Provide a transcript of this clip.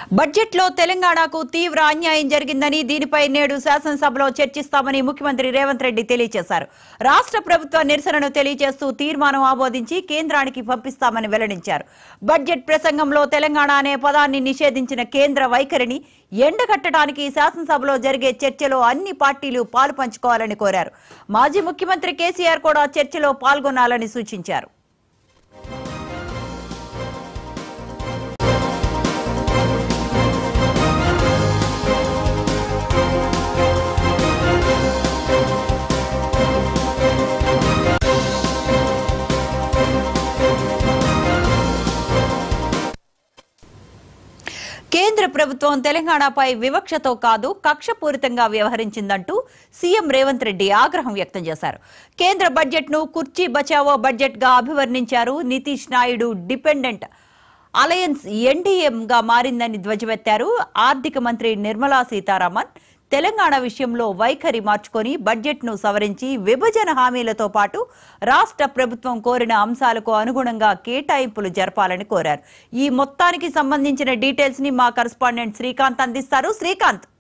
బడ్జెట్లో తెలంగాణకు తీవ్ర అన్యాయం జరిగిందని దీనిపై నేడు శాసనసభలో చర్చిస్తామని ముఖ్యమంత్రి రేవంత్ రెడ్డి తెలియజేశారు రాష్ట్ర ప్రభుత్వ నిరసనను తెలియజేస్తూ తీర్మానం ఆమోదించి కేంద్రానికి పంపిస్తామని వెల్లడించారు బడ్జెట్ ప్రసంగంలో తెలంగాణ అనే పదాన్ని నిషేధించిన కేంద్ర వైఖరిని ఎండగట్టడానికి శాసనసభలో జరిగే చర్చలో అన్ని పార్టీలు పాలు పంచుకోవాలని కోరారు మాజీ ముఖ్యమంత్రి కేసీఆర్ కూడా చర్చలో పాల్గొనాలని సూచించారు కేంద్ర ప్రభుత్వం తెలంగాణపై వివక్షతో కాదు కక్షపూరితంగా వ్యవహరించిందంటూ సీఎం రేవంత్ రెడ్డి ఆగ్రహం వ్యక్తం చేశారు కేంద్ర బడ్జెట్ ను కుర్చీ బచావో బడ్జెట్ గా అభివర్ణించారు నితీష్ నాయుడు డిపెండెంట్ అలయన్స్ ఎన్డీఎంగా మారిందని ధ్వజమెత్తారు ఆర్థిక మంత్రి నిర్మలా సీతారామన్ తెలంగాణ విషయంలో వైఖరి మార్చుకొని బడ్జెట్ను సవరించి విభజన హామీలతో పాటు రాష్ట్ర ప్రభుత్వం కోరిన అంశాలకు అనుగుణంగా కేటాయింపులు జరపాలని కోరారు ఈ మొత్తానికి సంబంధించిన డీటెయిల్స్ ని మా కరెస్పాండెంట్ శ్రీకాంత్ అందిస్తారు శ్రీకాంత్